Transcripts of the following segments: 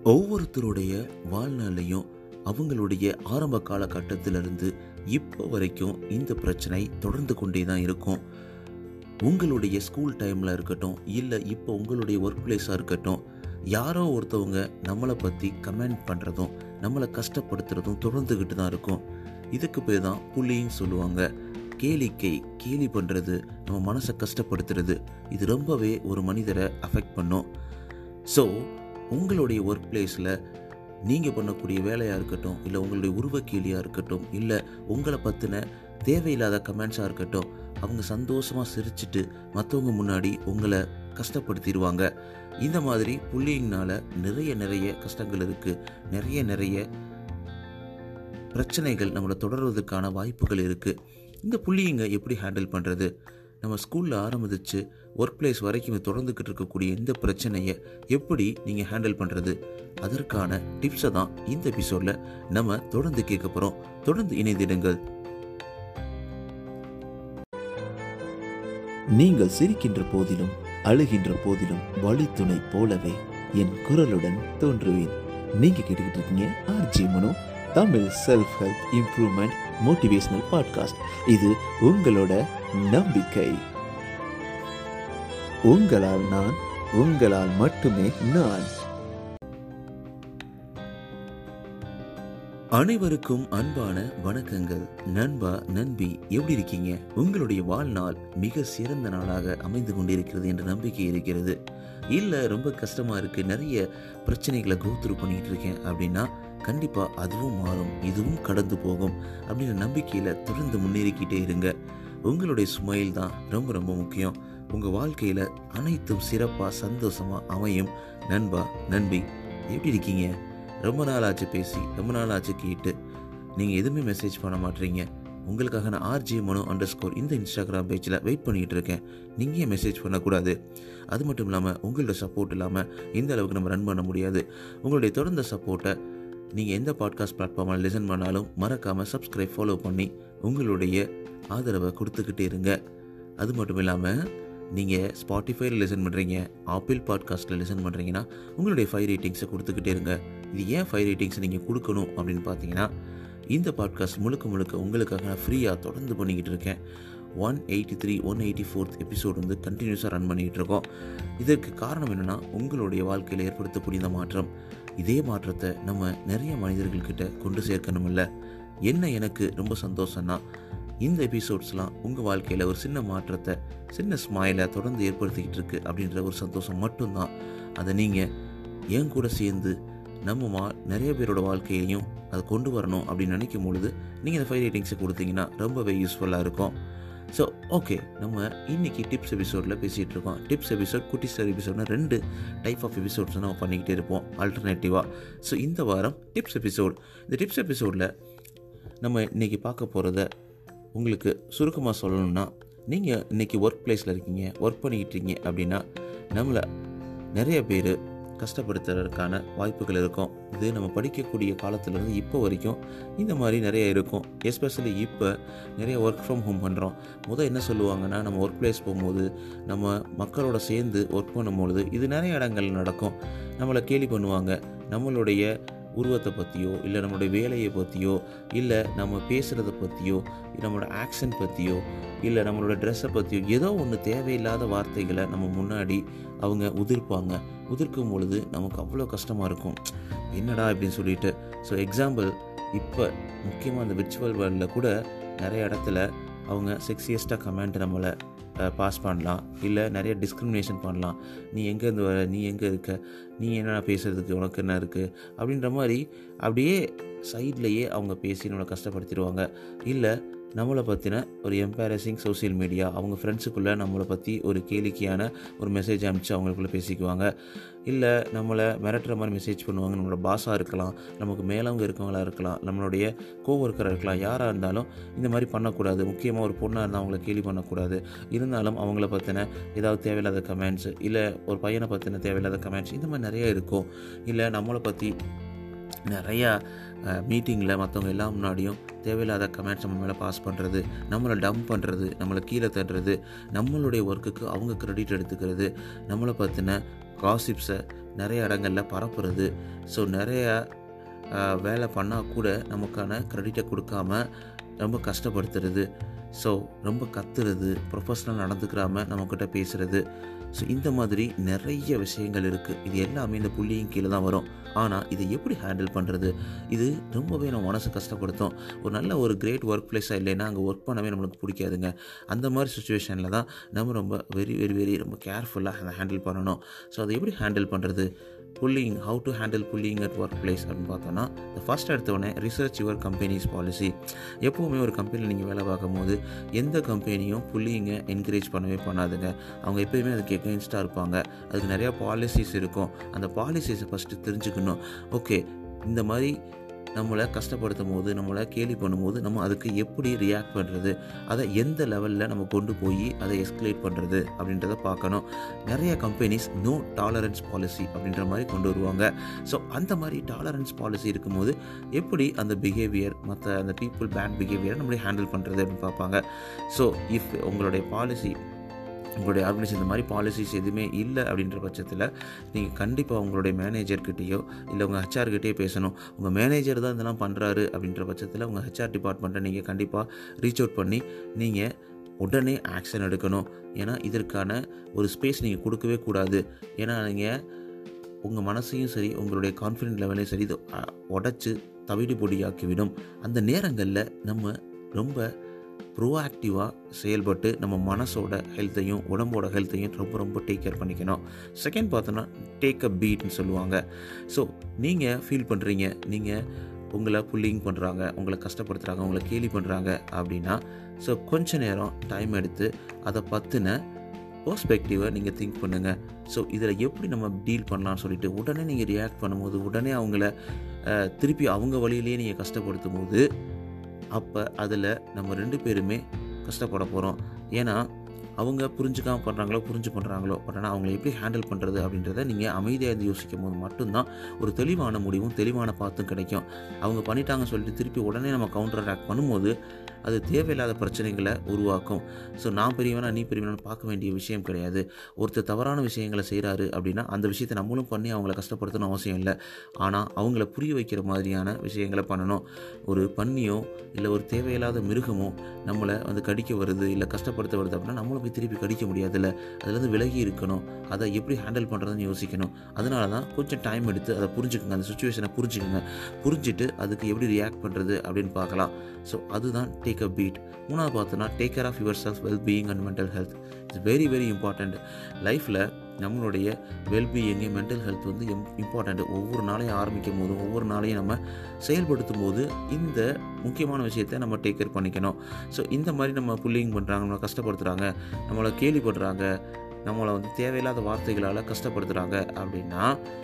ஒவ்வொருத்தருடைய வாழ்நாளையும் அவங்களுடைய ஆரம்ப காலகட்டத்திலிருந்து இப்போ வரைக்கும் இந்த பிரச்சனை தொடர்ந்து கொண்டே தான் இருக்கும் உங்களுடைய ஸ்கூல் டைமில் இருக்கட்டும் இல்லை இப்போ உங்களுடைய ஒர்க் பிளேஸாக இருக்கட்டும் யாரோ ஒருத்தவங்க நம்மளை பற்றி கமெண்ட் பண்ணுறதும் நம்மளை கஷ்டப்படுத்துறதும் தொடர்ந்துக்கிட்டு தான் இருக்கும் இதுக்கு பேர் தான் புள்ளின்னு சொல்லுவாங்க கேளிக்கை கேலி பண்ணுறது நம்ம மனசை கஷ்டப்படுத்துறது இது ரொம்பவே ஒரு மனிதரை அஃபெக்ட் பண்ணும் ஸோ உங்களுடைய ஒர்க் பிளேஸில் நீங்கள் பண்ணக்கூடிய வேலையாக இருக்கட்டும் இல்லை உங்களுடைய உருவக்கேலியாக இருக்கட்டும் இல்லை உங்களை பற்றின தேவையில்லாத கமெண்ட்ஸாக இருக்கட்டும் அவங்க சந்தோஷமாக சிரிச்சிட்டு மற்றவங்க முன்னாடி உங்களை கஷ்டப்படுத்திடுவாங்க இந்த மாதிரி புள்ளியினால் நிறைய நிறைய கஷ்டங்கள் இருக்குது நிறைய நிறைய பிரச்சனைகள் நம்மளை தொடர்வதற்கான வாய்ப்புகள் இருக்குது இந்த புள்ளியங்க எப்படி ஹேண்டில் பண்ணுறது நம்ம ஸ்கூலில் ஆரம்பிச்சு ஒர்க் பிளேஸ் வரைக்கும் தொடர்ந்துக்கிட்டு இருக்கக்கூடிய இந்த பிரச்சனையை எப்படி நீங்கள் ஹேண்டில் பண்ணுறது அதற்கான டிப்ஸை தான் இந்த எபிசோடில் நம்ம தொடர்ந்து கேட்க போகிறோம் தொடர்ந்து இணைந்திடுங்கள் நீங்கள் சிரிக்கின்ற போதிலும் அழுகின்ற போதிலும் வழித்துணை போலவே என் குரலுடன் தோன்றுவேன் நீங்க கேட்டுக்கிட்டு இருக்கீங்க RJ Mano Tamil self help improvement motivational podcast இது உங்களோட நம்பிக்கை உங்களால் நான் உங்களால் மட்டுமே நான் அனைவருக்கும் அன்பான வணக்கங்கள் நண்பா நண்பி எப்படி இருக்கீங்க உங்களுடைய வாழ்நாள் மிக சிறந்த நாளாக அமைந்து கொண்டிருக்கிறது என்ற நம்பிக்கை இருக்கிறது இல்லை ரொம்ப கஷ்டமாக இருக்குது நிறைய பிரச்சனைகளை கோத்ரூ பண்ணிகிட்டு இருக்கேன் அப்படின்னா கண்டிப்பாக அதுவும் மாறும் இதுவும் கடந்து போகும் அப்படின்ற நம்பிக்கையில் தொடர்ந்து முன்னேறிக்கிட்டே இருங்க உங்களுடைய ஸ்மைல் தான் ரொம்ப ரொம்ப முக்கியம் உங்கள் வாழ்க்கையில் அனைத்தும் சிறப்பாக சந்தோஷமாக அமையும் நண்பா நண்பி எப்படி இருக்கீங்க ரொம்ப நாள் ஆச்சு பேசி ரொம்ப நாள் ஆச்சு கேட்டு நீங்கள் எதுவுமே மெசேஜ் பண்ண மாட்டீங்க உங்களுக்காக நான் ஆர்ஜி மனோ அண்டர் ஸ்கோர் இந்த இன்ஸ்டாகிராம் பேஜில் வெயிட் பண்ணிகிட்டு இருக்கேன் நீங்கள் ஏன் மெசேஜ் பண்ணக்கூடாது அது மட்டும் இல்லாமல் உங்களோட சப்போர்ட் இல்லாமல் இந்த அளவுக்கு நம்ம ரன் பண்ண முடியாது உங்களுடைய தொடர்ந்த சப்போர்ட்டை நீங்கள் எந்த பாட்காஸ்ட் பிளாட்ஃபார்மில் லிசன் பண்ணாலும் மறக்காமல் சப்ஸ்கிரைப் ஃபாலோ பண்ணி உங்களுடைய ஆதரவை கொடுத்துக்கிட்டே இருங்க அது மட்டும் இல்லாமல் நீங்கள் ஸ்பாட்டிஃபைல லிசன் பண்ணுறீங்க ஆப்பிள் பாட்காஸ்ட்டில் லிசன் பண்ணுறீங்கன்னா உங்களுடைய ஃபைவ் ரேட்டிங்ஸை கொடுத்துக்கிட்டே இருங்க இது ஏன் ஃபைவ் ரேட்டிங்ஸை நீங்கள் கொடுக்கணும் அப்படின்னு பார்த்தீங்கன்னா இந்த பாட்காஸ்ட் முழுக்க முழுக்க உங்களுக்காக நான் ஃப்ரீயாக தொடர்ந்து பண்ணிக்கிட்டு இருக்கேன் one eighty three one eighty fourth episode வந்து கண்டினியூஸாக ரன் பண்ணிக்கிட்டு இருக்கோம் இதற்கு காரணம் என்னென்னா உங்களுடைய வாழ்க்கையில் ஏற்படுத்தக்கூடிய இந்த மாற்றம் இதே மாற்றத்தை நம்ம நிறைய மனிதர்கள்கிட்ட கொண்டு சேர்க்கணும் இல்லை என்ன எனக்கு ரொம்ப சந்தோஷம்னா இந்த எபிசோட்ஸ்லாம் உங்கள் வாழ்க்கையில் ஒரு சின்ன மாற்றத்தை சின்ன ஸ்மைலை தொடர்ந்து ஏற்படுத்திக்கிட்டு இருக்கு அப்படின்ற ஒரு சந்தோஷம் மட்டும்தான் அதை நீங்கள் என் கூட சேர்ந்து நம்ம மா நிறைய பேரோட வாழ்க்கையையும் அதை கொண்டு வரணும் அப்படின்னு நினைக்கும் பொழுது நீங்கள் இந்த ஃபைவ் ரேட்டிங்ஸை கொடுத்தீங்கன்னா ரொம்பவே யூஸ்ஃபுல்லாக இருக்கும் ஸோ ஓகே நம்ம இன்னைக்கு டிப்ஸ் எபிசோடில் பேசிகிட்டு இருக்கோம் டிப்ஸ் எபிசோட் குட்டி ஸ்டார் எபிசோட்னா ரெண்டு டைப் ஆஃப் எபிசோட்ஸ் நம்ம பண்ணிக்கிட்டே இருப்போம் ஆல்டர்னேட்டிவாக ஸோ இந்த வாரம் டிப்ஸ் எபிசோட் இந்த டிப்ஸ் எபிசோடில் நம்ம இன்றைக்கி பார்க்க போகிறத உங்களுக்கு சுருக்கமாக சொல்லணும்னா நீங்கள் இன்றைக்கி ஒர்க் பிளேஸில் இருக்கீங்க ஒர்க் பண்ணிக்கிட்டு இருக்கீங்க அப்படின்னா நம்மளை நிறைய பேர் கஷ்டப்படுத்துறதுக்கான வாய்ப்புகள் இருக்கும் இது நம்ம படிக்கக்கூடிய காலத்துலேருந்து இப்போ வரைக்கும் இந்த மாதிரி நிறைய இருக்கும் எஸ்பெஷலி இப்போ நிறைய ஒர்க் ஃப்ரம் ஹோம் பண்ணுறோம் முதல் என்ன சொல்லுவாங்கன்னா நம்ம ஒர்க் பிளேஸ் போகும்போது நம்ம மக்களோட சேர்ந்து ஒர்க் பண்ணும்பொழுது இது நிறைய இடங்கள் நடக்கும் நம்மளை கேலி பண்ணுவாங்க நம்மளுடைய உருவத்தை பற்றியோ இல்லை நம்மளுடைய வேலையை பற்றியோ இல்லை நம்ம பேசுகிறத பற்றியோ நம்மளோட ஆக்ஷன் பற்றியோ இல்லை நம்மளோட ட்ரெஸ்ஸை பற்றியோ ஏதோ ஒன்று தேவையில்லாத வார்த்தைகளை நம்ம முன்னாடி அவங்க உதிர்ப்பாங்க உதிர்க்கும் பொழுது நமக்கு அவ்வளோ கஷ்டமாக இருக்கும் என்னடா இப்படின்னு சொல்லிட்டு ஸோ எக்ஸாம்பிள் இப்போ முக்கியமாக அந்த விர்ச்சுவல் வேர்ல்டில் கூட நிறைய இடத்துல அவங்க செக்ஸியஸ்ட்டாக கமெண்ட் நம்மளை பாஸ் பண்ணலாம் இல்லை நிறைய டிஸ்கிரிமினேஷன் பண்ணலாம் நீ எங்கேருந்து வர நீ எங்கே இருக்க நீ என்ன பேசுகிறதுக்கு உனக்கு என்ன இருக்குது அப்படின்ற மாதிரி அப்படியே சைட்லேயே அவங்க பேசி நம்மளை கஷ்டப்படுத்திடுவாங்க இல்லை நம்மளை பற்றின ஒரு எம்பாரசிங் சோசியல் மீடியா அவங்க ஃப்ரெண்ட்ஸுக்குள்ளே நம்மளை பற்றி ஒரு கேளிக்கையான ஒரு மெசேஜ் அனுப்பிச்சு அவங்களுக்குள்ளே பேசிக்குவாங்க இல்லை நம்மளை மிரட்டுற மாதிரி மெசேஜ் பண்ணுவாங்க நம்மளோட பாஸாக இருக்கலாம் நமக்கு மேலவங்க இருக்கவங்களா இருக்கலாம் நம்மளுடைய கோவொர்க்கராக இருக்கலாம் யாராக இருந்தாலும் இந்த மாதிரி பண்ணக்கூடாது முக்கியமாக ஒரு பொண்ணாக இருந்தால் அவங்கள கேலி பண்ணக்கூடாது இருந்தாலும் அவங்கள பற்றின ஏதாவது தேவையில்லாத கமெண்ட்ஸ் இல்லை ஒரு பையனை பற்றின தேவையில்லாத கமெண்ட்ஸ் இந்த மாதிரி நிறைய இருக்கும் இல்லை நம்மளை பற்றி நிறையா மீட்டிங்கில் மற்றவங்க எல்லாம் முன்னாடியும் தேவையில்லாத கமெண்ட்ஸ் நம்ம மேலே பாஸ் பண்ணுறது நம்மளை டம்ப் பண்ணுறது நம்மளை கீழே தட்டுறது நம்மளுடைய ஒர்க்குக்கு அவங்க க்ரெடிட் எடுத்துக்கிறது நம்மளை பற்றின காசிப்ஸை நிறைய இடங்களில் பரப்புறது ஸோ நிறைய ஆஹ், வேலை பண்ணால் கூட நமக்கான க்ரெடிட்டை கொடுக்காம ரொம்ப கஷ்டப்படுத்துறது ஸோ ரொம்ப கத்துறது ப்ரொஃபஷ்னல் நடந்துக்கிறாம நம்மக்கிட்ட பேசுகிறது ஸோ இந்த மாதிரி நிறைய விஷயங்கள் இருக்குது இது எல்லாமே இந்த புள்ளியின் கீழே தான் வரும் ஆனால் இதை எப்படி ஹேண்டில் பண்ணுறது இது ரொம்பவே நம்ம மனசு கஷ்டப்படுத்தும் ஒரு நல்ல ஒரு கிரேட் ஒர்க் பிளேஸாக இல்லைன்னா அங்கே ஒர்க் பண்ணவே நம்மளுக்கு பிடிக்காதுங்க அந்த மாதிரி சுச்சுவேஷனில் தான் நம்ம ரொம்ப வெரி வெரி வெரி ரொம்ப கேர்ஃபுல்லாக அதை ஹேண்டில் பண்ணணும் ஸோ அதை எப்படி ஹேண்டில் பண்ணுறது bullying how to handle bullying at work place அப்படின்னு பார்த்தோன்னா ஃபஸ்ட் எடுத்தோடனே ரிசர்ச் யுவர் கம்பெனிஸ் பாலிசி எப்போவுமே ஒரு கம்பெனியில் நீங்கள் வேலை பார்க்கும்போது எந்த கம்பெனியும் புல்லிங்கை என்கரேஜ் பண்ணவே பண்ணாதுங்க அவங்க எப்பயுமே அதுக்கு எகெயின்ஸ்டாக இருப்பாங்க அதுக்கு நிறையா பாலிசிஸ் இருக்கும் அந்த பாலிசிஸை ஃபஸ்ட்டு தெரிஞ்சுக்கணும் ஓகே இந்த மாதிரி நம்மளை கஷ்டப்படுத்தும் போது நம்மளை கேலி பண்ணும்போது நம்ம அதுக்கு எப்படி ரியாக்ட் பண்ணுறது அதை எந்த லெவலில் நம்ம கொண்டு போய் அதை எஸ்கலேட் பண்ணுறது அப்படின்றத பார்க்கணும் நிறைய கம்பெனிஸ் நோ டாலரன்ஸ் பாலிசி அப்படின்ற மாதிரி கொண்டு வருவாங்க ஸோ அந்த மாதிரி டாலரன்ஸ் பாலிசி இருக்கும்போது எப்படி அந்த பிஹேவியர் மற்ற அந்த பீப்புள் பேட் பிஹேவியரை நம்மளே ஹேண்டில் பண்ணுறது அப்படின்னு பார்ப்பாங்க ஸோ இஃப் உங்களுடைய பாலிசி உங்களுடைய ஆர்கனைசேஷன் இந்த மாதிரி பாலிசிஸ் எதுவுமே இல்லை அப்படின்ற பட்சத்தில் நீங்கள் கண்டிப்பாக உங்களுடைய மேனேஜர்கிட்டயோ இல்லை உங்கள் ஹெச்ஆர்கிட்டயோ பேசணும் உங்கள் மேனேஜர் தான் இதெல்லாம் பண்ணுறாரு அப்படின்ற பட்சத்தில் உங்கள் ஹெச்ஆர் டிபார்ட்மெண்ட்டை நீங்கள் கண்டிப்பாக ரீச் அவுட் பண்ணி நீங்கள் உடனே ஆக்ஷன் எடுக்கணும் ஏன்னா இதற்கான ஒரு ஸ்பேஸ் நீங்கள் கொடுக்கவே கூடாது ஏன்னா நீங்கள் உங்கள் மனசையும் சரி உங்களுடைய கான்ஃபிடென்ட் லெவலையும் சரி இது உடச்சி தவிடு பொடியாக்கிவிடும் அந்த நேரங்களில் நம்ம ரொம்ப ப்ரோஆக்டிவாக செயல்பட்டு நம்ம மனசோட ஹெல்த்தையும் உடம்போட ஹெல்த்தையும் ரொம்ப ரொம்ப டேக் கேர் பண்ணிக்கணும் செகண்ட் பார்த்தோன்னா டேக் அ பீட்னு சொல்லுவாங்க ஸோ நீங்கள் ஃபீல் பண்ணுறீங்க நீங்கள் உங்களை புல்லிங் பண்ணுறாங்க உங்களை கஷ்டப்படுத்துகிறாங்க உங்களை கேலி பண்ணுறாங்க அப்படின்னா ஸோ கொஞ்ச நேரம் டைம் எடுத்து அதை பற்றின பெர்ஸ்பெக்டிவை நீங்கள் திங்க் பண்ணுங்கள் ஸோ இதில் எப்படி நம்ம டீல் பண்ணலாம்னு சொல்லிட்டு உடனே நீங்கள் ரியாக்ட் பண்ணும்போது உடனே அவங்கள அஹ், திருப்பி அவங்க வழியிலேயே நீங்கள் கஷ்டப்படுத்தும் போது அப்போ அதில் நம்ம ரெண்டு பேருமே கஷ்டப்பட போகிறோம் ஏன்னா அவங்க புரிஞ்சுக்காம பண்ணுறாங்களோ புரிஞ்சு பண்ணுறாங்களோ பட் ஆனால் அவங்கள எப்படி ஹேண்டில் பண்ணுறது அப்படின்றத நீங்கள் அமைதியாக இருந்து யோசிக்கும் போது மட்டும்தான் ஒரு தெளிவான முடிவும் தெளிவான பார்த்தும் கிடைக்கும் அவங்க பண்ணிட்டாங்கன்னு சொல்லிட்டு திருப்பி உடனே நம்ம கவுண்டர் அட்டாக் பண்ணும்போது அது தேவையில்லாத பிரச்சனைகளை உருவாக்கும் ஸோ நான் பெரியவனா நீ பெரியவனான்னு பார்க்க வேண்டிய விஷயம் கிடையாது ஒருத்தர் தவறான விஷயங்களை செய்கிறாரு அப்படின்னா அந்த விஷயத்தை நம்மளும் பண்ணி அவங்கள கஷ்டப்படுத்தணும் அவசியம் இல்லை ஆனால் அவங்கள புரிய வைக்கிற மாதிரியான விஷயங்களை பண்ணணும் ஒரு பன்னியோ இல்லை ஒரு தேவையில்லாத மிருகமோ நம்மளை வந்து கடிக்க வருது இல்லை கஷ்டப்படுத்த வருது அப்படின்னா நம்மளை போய் திருப்பி கடிக்க முடியாதுல்ல அதுலேருந்து விலகி இருக்கணும் அதை எப்படி ஹேண்டில் பண்ணுறதுன்னு யோசிக்கணும் அதனால தான் கொஞ்சம் டைம் எடுத்து அதை புரிஞ்சுக்கோங்க அந்த சுச்சுவேஷனை புரிஞ்சுக்கோங்க புரிஞ்சுட்டு அதுக்கு எப்படி ரியாக்ட் பண்ணுறது அப்படின்னு பார்க்கலாம் ஸோ அதுதான் டேக் அ பீட் மூணாவது பார்த்தோன்னா take care of yourself well being and mental health it's very very important லைஃப்பில் நம்மளுடைய வெல்பீயிங்கு மென்டல் ஹெல்த் வந்து எம் இம்பார்ட்டண்ட் ஒவ்வொரு நாளையும் ஆரம்பிக்கும் போதும் ஒவ்வொரு நாளையும் நம்ம செயல்படுத்தும் போது இந்த முக்கியமான விஷயத்தை நம்ம டேக் கேர் பண்ணிக்கணும் ஸோ இந்த மாதிரி நம்ம புல்லிங் பண்ணுறாங்க நம்மளை கஷ்டப்படுத்துகிறாங்க நம்மளை கேலி பண்ணுறாங்க நம்மளை வந்து தேவையில்லாத வார்த்தைகளால் கஷ்டப்படுத்துகிறாங்க அப்படின்னா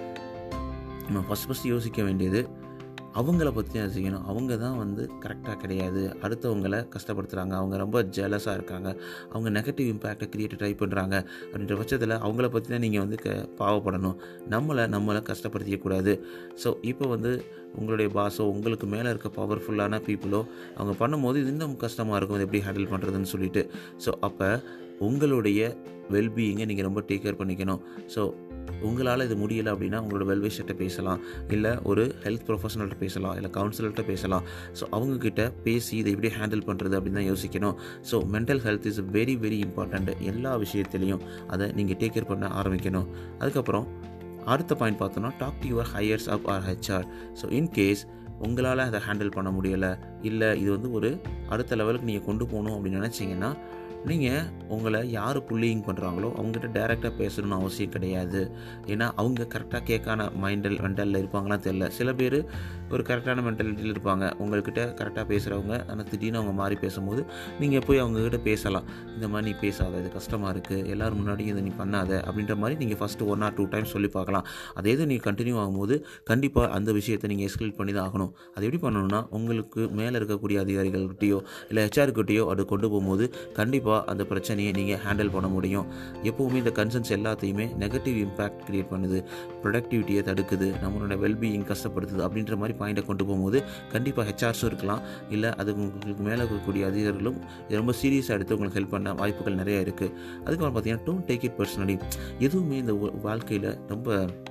நம்ம ஃபஸ்ட் ஃபஸ்ட் யோசிக்க வேண்டியது அவங்கள பற்றி தான் யோசிக்கணும் அவங்க தான் வந்து கரெக்டாக கிடையாது அடுத்தவங்களை கஷ்டப்படுத்துகிறாங்க அவங்க ரொம்ப ஜெலஸாக இருக்காங்க அவங்க நெகட்டிவ் இம்பேக்டை கிரியேட் ட்ரை பண்ணுறாங்க அப்படின்ற பட்சத்தில் அவங்கள பற்றி தான் நீங்கள் வந்து க பாவப்படணும் நம்மளை நம்மளை கஷ்டப்படுத்திக்கக்கூடாது ஸோ இப்போ வந்து உங்களுடைய பாஸோ உங்களுக்கு மேலே இருக்க பவர்ஃபுல்லான பீப்புளோ அவங்க பண்ணும்போது இது இன்னும் கஷ்டமாக இருக்கும் இது எப்படி ஹேண்டில் பண்ணுறதுன்னு சொல்லிட்டு ஸோ அப்போ உங்களுடைய வெல்பீயிங்கை நீங்கள் ரொம்ப டேக் கேர் பண்ணிக்கணும் ஸோ உங்களால் இது முடியலை அப்படின்னா உங்களோட வெல்விஷர்கிட்ட பேசலாம் இல்லை ஒரு ஹெல்த் ப்ரொஃபஷனல்கிட்ட பேசலாம் இல்லை கவுன்சிலர்கிட்ட பேசலாம் ஸோ அவங்கக்கிட்ட பேசி இதை எப்படி ஹேண்டில் பண்ணுறது அப்படின்னு தான் யோசிக்கணும் so mental health is very very important எல்லா விஷயத்துலையும் அதை நீங்கள் டேக் கேர் பண்ண ஆரம்பிக்கணும் அதுக்கப்புறம் அடுத்த பாயிண்ட் பார்த்தோன்னா talk to your highers up or HR so in case உங்களால் அதை ஹேண்டில் பண்ண முடியலை இல்லை இது வந்து ஒரு அடுத்த லெவலுக்கு நீங்கள் கொண்டு போகணும் அப்படின்னு நினச்சிங்கன்னா நீங்கள் உங்களை யார் புல்லிங் பண்ணுறாங்களோ அவங்ககிட்ட டைரெக்டாக பேசணும்னு அவசியம் கிடையாது ஏன்னா அவங்க கரெக்டாக கேட்கான மைண்டல் மென்டலில் இருப்பாங்களாம் தெரில சில பேர் ஒரு கரெக்டான மென்டாலிட்டியில் இருப்பாங்க உங்கள்கிட்ட கரெக்டாக பேசுகிறவங்க ஆனால் திடீர்னு அவங்க மாறி பேசும்போது நீங்கள் போய் அவங்கக்கிட்ட பேசலாம் இந்த மாதிரி நீ பேசாத இது கஷ்டமாக இருக்குது எல்லோரும் முன்னாடியும் இதை நீ பண்ணாத அப்படின்ற மாதிரி நீங்கள் first one or two times சொல்லி பார்க்கலாம் அதே இது நீங்கள் கண்டினியூ ஆகும்போது கண்டிப்பாக அந்த விஷயத்தை நீங்கள் எஸ்கலேட் பண்ணி தான் ஆகணும் அது எப்படி பண்ணணும்னா உங்களுக்கு மேலே இருக்கக்கூடிய அதிகாரிகள்கிட்டயோ இல்லை ஹெச்ஆர்கிட்டயோ அது கொண்டு போகும்போது கண்டிப்பாக அந்த பிரச்சனையை நீங்கள் ஹேண்டில் பண்ண முடியும் எப்போவுமே இந்த கன்சர்ன்ஸ் எல்லாத்தையுமே நெகட்டிவ் இம்பேக்ட் கிரியேட் பண்ணுது ப்ரொடக்டிவிட்டியை தடுக்குது நம்மளோட வெல்பீயிங் கஷ்டப்படுத்துது அப்படின்ற மாதிரி பாயிண்ட்டை கொண்டு போகும்போது கண்டிப்பாக ஹெச்ஆர்ஸும் இருக்கலாம் இல்லை அது உங்களுக்கு மேலே இருக்கக்கூடிய அதிகாரிகளும் இது ரொம்ப சீரியஸாக எடுத்து உங்களுக்கு ஹெல்ப் பண்ண வாய்ப்புகள் நிறைய இருக்குது அதுக்கப்புறம் பார்த்தீங்கன்னா டோன்ட் டேக் இட் பர்சனலி எதுவுமே இந்த வாழ்க்கையில் ரொம்ப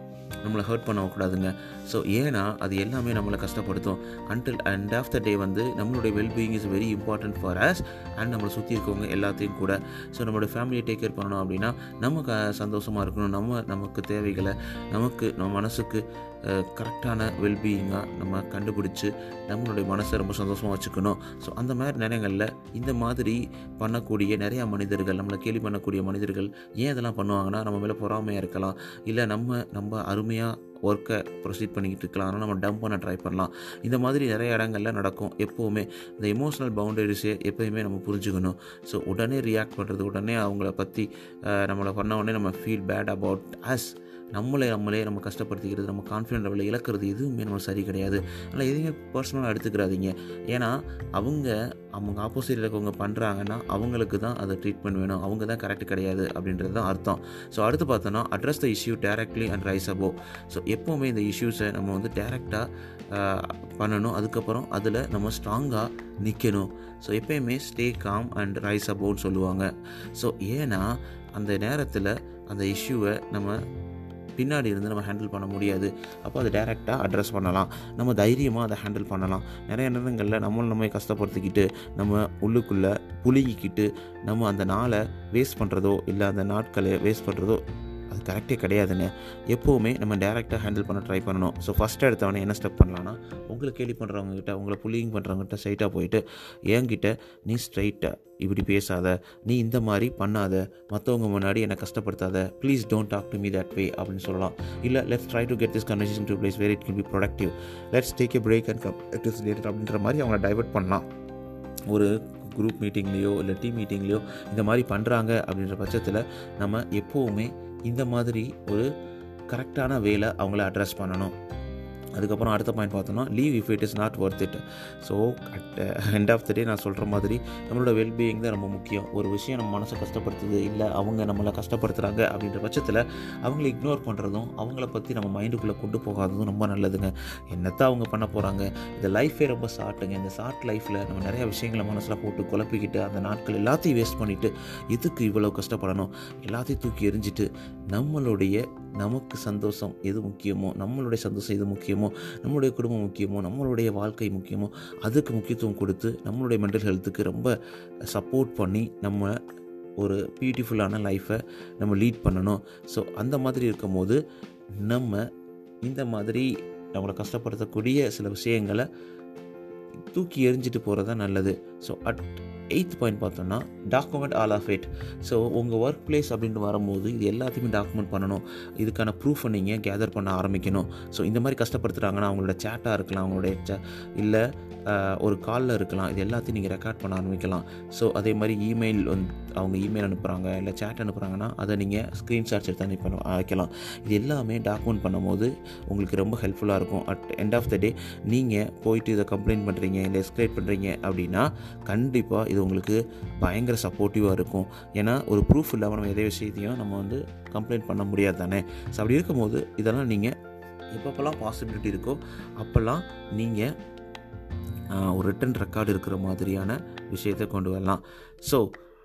நம்மளை ஹர்ட் பண்ணக்கூடாதுங்க ஸோ ஏன்னா அது எல்லாமே நம்மளை கஷ்டப்படுத்தும் until end of the day வந்து நம்மளுடைய wellbeing is very important for us and நம்மளை சுற்றி இருக்கவங்க எல்லாத்தையும் கூட ஸோ நம்மளோட ஃபேமிலியை டேக் கேர் பண்ணணும் அப்படின்னா நம்ம க சந்தோஷமாக இருக்கணும் நம்ம நமக்கு தேவைகளை நமக்கு நம்ம மனசுக்கு கரெக்டான வெல்பீயிங்காக நம்ம கண்டுபிடிச்சி நம்மளுடைய மனசை ரொம்ப சந்தோஷமாக வச்சுக்கணும் ஸோ அந்த மாதிரி நேரங்களில் இந்த மாதிரி பண்ணக்கூடிய நிறையா மனிதர்கள் நம்மளை கேலி பண்ணக்கூடிய மனிதர்கள் ஏன் இதெல்லாம் பண்ணுவாங்கன்னா நம்ம மேலே பொறாமையாக இருக்கலாம் இல்லை நம்ம நம்ம அருமையாக ஒர்க்கை ப்ரொசீட் பண்ணிக்கிட்டு இருக்கலாம் ஆனால் நம்ம டம்ப் பண்ண ட்ரை பண்ணலாம் இந்த மாதிரி நிறைய இடங்கள்ல நடக்கும் எப்போவுமே இந்த எமோஷனல் பவுண்டரிஸே எப்போயுமே நம்ம புரிஞ்சுக்கணும் ஸோ உடனே ரியாக்ட் பண்ணுறது உடனே அவங்கள பற்றி நம்மளை பண்ண உடனே நம்ம ஃபீல் பேட் அபவுட் அஸ் நம்மளே நம்மளே நம்ம கஷ்டப்படுத்திக்கிறது நம்ம கான்ஃபிடென்ட் லெவலில் இழக்கிறது எதுவுமே நம்ம சரி கிடையாது அதனால் எதுவுமே பர்சனலாக எடுத்துக்கிறாதீங்க ஏன்னா அவங்க அவங்க ஆப்போசிட்டில் இருக்கவங்க பண்ணுறாங்கன்னா அவங்களுக்கு தான் அதை ட்ரீட்மெண்ட் வேணும் அவங்க தான் கரெக்ட் கிடையாது அப்படின்றது தான் அர்த்தம் ஸோ அடுத்து பார்த்தோன்னா address the issue directly and rise above so எப்போவுமே இந்த இஷ்யூஸை நம்ம வந்து டேரெக்டாக பண்ணணும் அதுக்கப்புறம் அதில் நம்ம ஸ்ட்ராங்காக நிற்கணும் ஸோ எப்போயுமே ஸ்டே காம் அண்ட் ரைஸ் அபோன்னு சொல்லுவாங்க ஸோ ஏன்னா அந்த நேரத்தில் அந்த இஷ்யூவை நம்ம பின்னாடி இருந்து நம்ம ஹேண்டில் பண்ண முடியாது அப்போ அதை டைரெக்டாக அட்ரஸ் பண்ணலாம் நம்ம தைரியமாக அதை ஹேண்டில் பண்ணலாம் நிறைய நேரங்களில் நம்மளை நம்ம கஷ்டப்படுத்திக்கிட்டு நம்ம உள்ளுக்குள்ளே புழுங்கிக்கிட்டு நம்ம அந்த நாளை வேஸ்ட் பண்ணுறதோ இல்லை அந்த நாட்களை வேஸ்ட் பண்ணுறதோ அது கரெக்டே கிடையாதுங்க எப்போவுமே நம்ம டேரெக்டாக ஹேண்டில் பண்ண ட்ரை பண்ணணும் ஸோ ஃபஸ்ட் எடுத்தவொடனே என்ன ஸ்டெப் பண்ணலான்னா உங்களை கேலி பண்ணுறவங்ககிட்ட உங்களை புல்லிங் பண்ணுறவங்ககிட்ட ஸ்ட்ரைட்டாக போயிட்டு என்கிட்ட நீ ஸ்ட்ரைட்டாக இப்படி பேசாத நீ இந்த மாதிரி பண்ணாத மற்றவங்க முன்னாடி என்னை கஷ்டப்படுத்தாத please don't talk to me that way அப்படின்னு சொல்லலாம் இல்லை let's try to get this conversation to place very it can be productive let's take a break and come it is later அப்படின்ற மாதிரி அவங்கள டைவர்ட் பண்ணலாம் ஒரு குரூப் மீட்டிங்லேயோ இல்லை team மீட்டிங்லேயோ இந்த மாதிரி பண்ணுறாங்க அப்படின்ற பட்சத்தில் நம்ம எப்போவுமே இந்த மாதிரி ஒரு கரெக்டான வேலை அவங்கள அட்ரஸ் பண்ணணும் அதுக்கப்புறம் அடுத்த பாயிண்ட் பார்த்தோன்னா leave if it is not worth it so at end of the day நான் சொல்கிற மாதிரி நம்மளோட வெல்பீயிங் தான் ரொம்ப முக்கியம் ஒரு விஷயம் நம்ம மனசை கஷ்டப்படுத்துது இல்லை அவங்க நம்மளை கஷ்டப்படுத்துகிறாங்க அப்படின்ற பட்சத்தில் அவங்கள இக்னோர் பண்ணுறதும் அவங்கள பற்றி நம்ம மைண்டுக்குள்ளே கொண்டு போகாததும் ரொம்ப நல்லதுங்க என்னத்தான் அவங்க பண்ண போகிறாங்க இந்த லைஃபே ரொம்ப ஷார்ட்டுங்க இந்த ஷார்ட் லைஃப்பில் நம்ம நிறைய விஷயங்களை மனசில் போட்டு குழப்பிக்கிட்டு அந்த நாட்கள் எல்லாத்தையும் வேஸ்ட் பண்ணிவிட்டு எதுக்கு இவ்வளோ கஷ்டப்படணும் எல்லாத்தையும் தூக்கி எரிஞ்சிட்டு நம்மளுடைய நமக்கு சந்தோஷம் எது முக்கியமோ நம்மளுடைய சந்தோஷம் எது முக்கியமோ நம்மளுடைய குடும்பம் முக்கியமோ நம்மளுடைய வாழ்க்கை முக்கியமோ அதுக்கு முக்கியத்துவம் கொடுத்து நம்மளுடைய மென்டல் ஹெல்த்துக்கு ரொம்ப சப்போர்ட் பண்ணி நம்ம ஒரு பியூட்டிஃபுல்லான லைஃப்பை நம்ம லீட் பண்ணணும் ஸோ அந்த மாதிரி இருக்கும்போது நம்ம இந்த மாதிரி நம்மளை கஷ்டப்படுத்தக்கூடிய சில விஷயங்களை தூக்கி எறிஞ்சிட்டு போகிறது தான் நல்லது ஸோ அட் எயித் பாயிண்ட் பார்த்தோம்னா document all of it so உங்கள் ஒர்க் பிளேஸ் அப்படின்னு வரும்போது இது எல்லாத்தையுமே டாக்குமெண்ட் பண்ணணும் இதுக்கான ப்ரூஃபை நீங்கள் கேதர் பண்ண ஆரம்பிக்கணும் ஸோ இந்த மாதிரி கஷ்டப்படுத்துகிறாங்கன்னா அவங்களோட சேட்டாக இருக்கலாம் அவங்களுடைய ச இல்லை ஒரு காலில் இருக்கலாம் இது எல்லாத்தையும் நீங்கள் ரெக்கார்ட் பண்ண ஆரம்பிக்கலாம் ஸோ அதே மாதிரி இமெயில் வந்து அவங்க இமெயில் அனுப்புகிறாங்க இல்லை சேட் அனுப்புகிறாங்கன்னா அதை நீங்கள் ஸ்க்ரீன்ஷாட்ஸ் எடுத்து அனுப்பி வைக்கலாம் இது எல்லாமே டாக்குமெண்ட் பண்ணும்போது உங்களுக்கு ரொம்ப ஹெல்ப்ஃபுல்லாக இருக்கும் at end of the day நீங்கள் போயிட்டு இதை கம்ப்ளைண்ட் பண்ணுறீங்க இல்லை எஸ்கலேட் பண்ணுறீங்க அப்படின்னா கண்டிப்பாக இது உங்களுக்கு பயங்கர சப்போர்ட்டிவாக இருக்கும் ஏன்னா ஒரு ப்ரூஃப் இல்லாமல் நம்ம எதை விஷயத்தையும் நம்ம வந்து கம்ப்ளைண்ட் பண்ண முடியாது தானே ஸோ அப்படி இருக்கும்போது இதெல்லாம் நீங்கள் எப்பப்போல்லாம் பாசிபிலிட்டி இருக்கோ அப்போல்லாம் நீங்கள் ஒரு ரிட்டன் ரெக்கார்டு இருக்கிற மாதிரியான விஷயத்தை கொண்டு வரலாம் ஸோ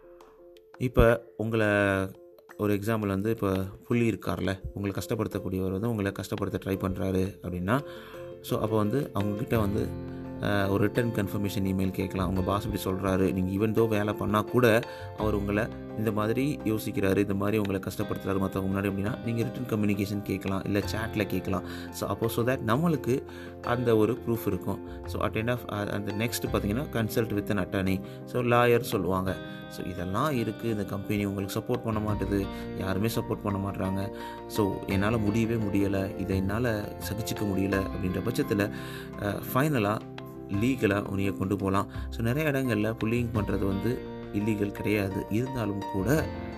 இப்போ உங்களை ஒரு எக்ஸாம்பிள் வந்து இப்போ புள்ளி இருக்கார்ல உங்களை கஷ்டப்படுத்தக்கூடியவர் வந்து உங்களை கஷ்டப்படுத்த ட்ரை பண்ணுறாரு அப்படின்னா ஸோ அப்போ வந்து அவங்கக்கிட்ட வந்து ஒரு ரிட்டன் கன்ஃபர்மேஷன் இமெயில் கேட்கலாம் அவங்க பாஸ் இப்படி சொல்கிறாரு நீங்கள் ஈவன் தோ வேலை பண்ணால் கூட அவர் உங்களை இந்த மாதிரி யோசிக்கிறாரு இந்த மாதிரி உங்களை கஷ்டப்படுத்துறாரு மற்றவங்க முன்னாடி அப்படின்னா நீங்கள் ரிட்டன் கம்யூனிகேஷன் கேட்கலாம் இல்லை சேட்டில் கேட்கலாம் ஸோ அப்போ ஸோ தட் நம்மளுக்கு அந்த ஒரு ப்ரூஃப் இருக்கும் ஸோ அட் எண்ட் ஆஃப் அந்த நெக்ஸ்ட் பார்த்தீங்கன்னா consult with an attorney so lawyer சொல்லுவாங்க ஸோ இதெல்லாம் இருக்குது இந்த கம்பெனி உங்களுக்கு சப்போர்ட் பண்ண மாட்டுது யாருமே சப்போர்ட் பண்ண மாட்டுறாங்க ஸோ என்னால் முடியவே முடியலை இதை என்னால் சகிச்சிக்க முடியல அப்படின்ற பட்சத்தில் ஃபைனலாக லீகலாக உனியை கொண்டு போகலாம் ஸோ நிறைய இடங்களில் புல்லிங் பண்ணுறது வந்து இல்லீகல் கிடையாது இருந்தாலும் கூட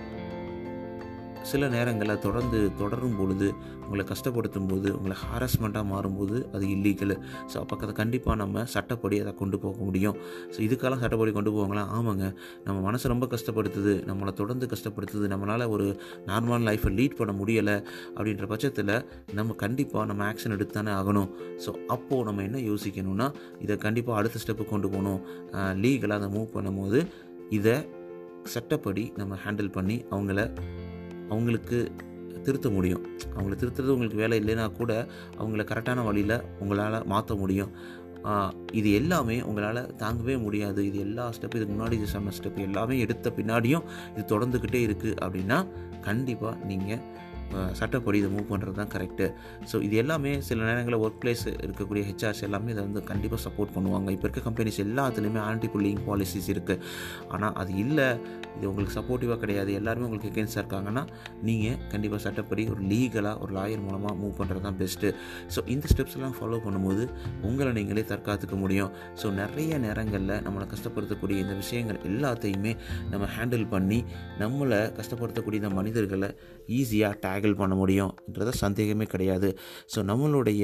சில நேரங்களில் தொடர்ந்து தொடரும் பொழுது உங்களை கஷ்டப்படுத்தும் போது உங்களை ஹாரஸ்மெண்ட்டாக மாறும்போது அது இல்லீகல் ஸோ அப்போ அதை கண்டிப்பாக நம்ம சட்டப்படி அதை கொண்டு போக முடியும் ஸோ இதுக்கெல்லாம் சட்டப்படி கொண்டு போவாங்களா ஆமாங்க நம்ம மனசை ரொம்ப கஷ்டப்படுத்துது நம்மளை தொடர்ந்து கஷ்டப்படுத்துது நம்மளால் ஒரு நார்மல் லைஃப்பை லீட் பண்ண முடியலை அப்படின்ற பட்சத்தில் நம்ம கண்டிப்பாக நம்ம ஆக்ஷன் எடுத்து தானே ஆகணும் ஸோ அப்போது நம்ம என்ன யோசிக்கணும்னா இதை கண்டிப்பாக அடுத்த ஸ்டெப்பு கொண்டு போகணும் லீகலாக அதை மூவ் பண்ணும்போது இதை சட்டப்படி நம்ம ஹேண்டில் பண்ணி அவங்கள அவங்களுக்கு திருத்த முடியும் அவங்கள திருத்துறது உங்களுக்கு வேலை இல்லைன்னா கூட அவங்கள கரெக்டான வழியில் உங்களால் மாற்ற முடியும் ஆஹ் இது எல்லாமே உங்களால் தாங்கவே முடியாது இது எல்லா ஸ்டெப் இதுக்கு முன்னாடி இது சொன்ன ஸ்டெப் எல்லாமே எடுத்த பின்னாடியும் இது தொடர்ந்துக்கிட்டே இருக்குது அப்படின்னா கண்டிப்பாக நீங்கள் சட்டப்படி இதை மூவ் பண்ணுறது தான் கரெக்டு ஸோ இது எல்லாமே சில நேரங்களில் ஒர்க் பிளேஸ் இருக்கக்கூடிய ஹெச்ஆர்ஸ் எல்லாமே இதை வந்து கண்டிப்பாக சப்போர்ட் பண்ணுவாங்க இப்போ இருக்க கம்பெனிஸ் எல்லாத்துலேயுமே ஆன்டி புல்லிங் பாலிசிஸ் இருக்குது ஆனால் அது இல்லை இது உங்களுக்கு சப்போர்ட்டிவாக கிடையாது எல்லாருமே உங்களுக்கு எகென்ஸ்டாக இருக்காங்கன்னா நீங்கள் கண்டிப்பாக சட்டப்படி ஒரு லீகலாக ஒரு லாயர் மூலமாக மூவ் பண்ணுறது தான் பெஸ்ட்டு ஸோ இந்த ஸ்டெப்ஸ் எல்லாம் ஃபாலோ பண்ணும்போது உங்களை நீங்களே தற்காத்துக்க முடியும் ஸோ நிறைய நேரங்களில் நம்மளை கஷ்டப்படுத்தக்கூடிய இந்த விஷயங்கள் எல்லாத்தையுமே நம்ம ஹேண்டில் பண்ணி நம்மளை கஷ்டப்படுத்தக்கூடிய இந்த மனிதர்களை ஈஸியாக டேக்கிள் பண்ண முடியும்ன்றத சந்தேகமே கிடையாது ஸோ நம்மளுடைய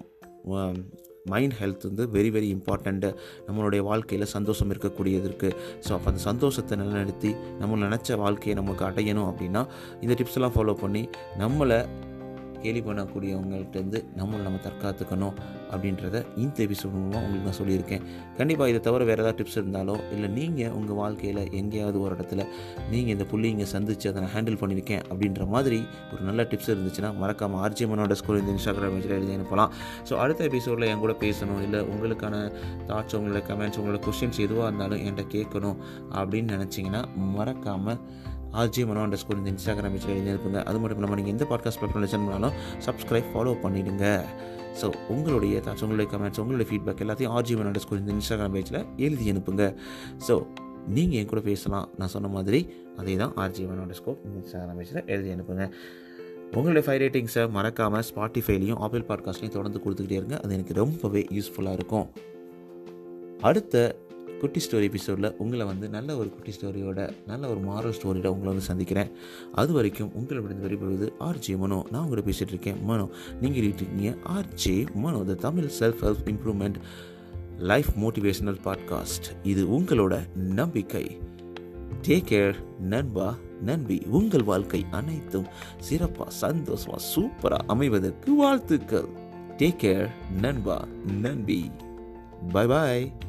மைண்ட் ஹெல்த் வந்து வெரி வெரி இம்பார்ட்டண்ட்டு நம்மளுடைய வாழ்க்கையில் சந்தோஷம் இருக்கக்கூடியது ஸோ அப்போ அந்த சந்தோஷத்தை நிலைநிறுத்தி நம்ம நினச்ச வாழ்க்கையை நமக்கு அடையணும் அப்படின்னா இந்த டிப்ஸ் எல்லாம் ஃபாலோ பண்ணி நம்மளை கேலி பண்ணக்கூடியவங்கள்ட்டேருந்து நம்மளை நம்ம தற்காத்துக்கணும் அப்படின்றத இந்த எபிசோட் மூலமாக உங்களுக்கு நான் சொல்லியிருக்கேன் கண்டிப்பாக இதை தவிர வேறு ஏதாவது டிப்ஸ் இருந்தாலோ இல்லை நீங்கள் உங்கள் வாழ்க்கையில் எங்கேயாவது ஒரு இடத்துல நீங்கள் இந்த புள்ளிங்க சந்தித்து அதை நான் ஹேண்டில் பண்ணியிருக்கேன் அப்படின்ற மாதிரி ஒரு நல்ல டிப்ஸ் இருந்துச்சுன்னா மறக்காமல் ஆர்ஜிஎமனோட ஸ்கூல் இந்த இன்ஸ்டாகிராம் பேஜில் எழுதி அனுப்பலாம் ஸோ அடுத்த எபிசோடில் என் கூட பேசணும் இல்லை உங்களுக்கான தாட்ஸ் உங்களோட கமெண்ட்ஸ் உங்களோட கொஷின்ஸ் எதுவாக இருந்தாலும் என்கிட்ட கேட்கணும் அப்படின்னு நினச்சிங்கன்னா மறக்காமல் ஆர்ஜி மனோ அண்டர் ஸ்கூல் இந்த இன்ஸ்டாகிராம் பேஜில் எழுதி அனுப்புங்க அது மட்டும் இல்லாமல் நீங்கள் எந்த பாட்காஸ்ட் பிளாட்ஃபார்ம் லிசன் பண்ணாலும் சப்ஸ்கிரைப் ஃபாலோ பண்ணிவிடுங்க ஸோ உங்களுடைய தாட்ஸ் உங்களுடைய கமெண்ட்ஸ் உங்களுடைய ஃபீட்பேக் எல்லாத்தையும் ஆர்ஜி மனோ அண்டர் ஸ்கூல் இந்த இன்ஸ்டாகிராம் பேஜில் எழுதி அனுப்புங்க ஸோ நீங்கள் என் கூட பேசலாம் நான் சொன்ன மாதிரி அதே தான் ஆர்ஜி மனோ அண்டர் ஸ்கூல் இந்த இன்ஸ்டாகிராம் பேஜில் எழுதி அனுப்புங்க உங்களுடைய ஃபைவ் ரேட்டிங்ஸை மறக்காமல் ஸ்பாட்டிஃபைலையும் ஆப்பிள் பாட்காஸ்ட்லையும் தொடர்ந்து கொடுத்துக்கிட்டே இருங்க அது எனக்கு ரொம்பவே யூஸ்ஃபுல்லாக இருக்கும் அடுத்த குட்டி ஸ்டோரி எபிசோடில் உங்களை வந்து நல்ல ஒரு குட்டி ஸ்டோரியோட நல்ல ஒரு மாரல் ஸ்டோரியோட உங்களை வந்து சந்திக்கிறேன் அது வரைக்கும் உங்களிடம் வெளிப்படுவது ஆர்ஜே மனோ நான் உங்களை பேசிகிட்டு இருக்கேன் மனோ நீங்கள் இருக்கீங்க RJ Mano the Tamil self help improvement life motivational podcast இது உங்களோட நம்பிக்கை டேக் கேர் நண்பா நன்பி உங்கள் வாழ்க்கை அனைத்தும் சிறப்பாக சந்தோஷமாக சூப்பராக அமைவதற்கு வாழ்த்துக்கள் டேக் கேர் நண்பா நன்பி பாய் பாய்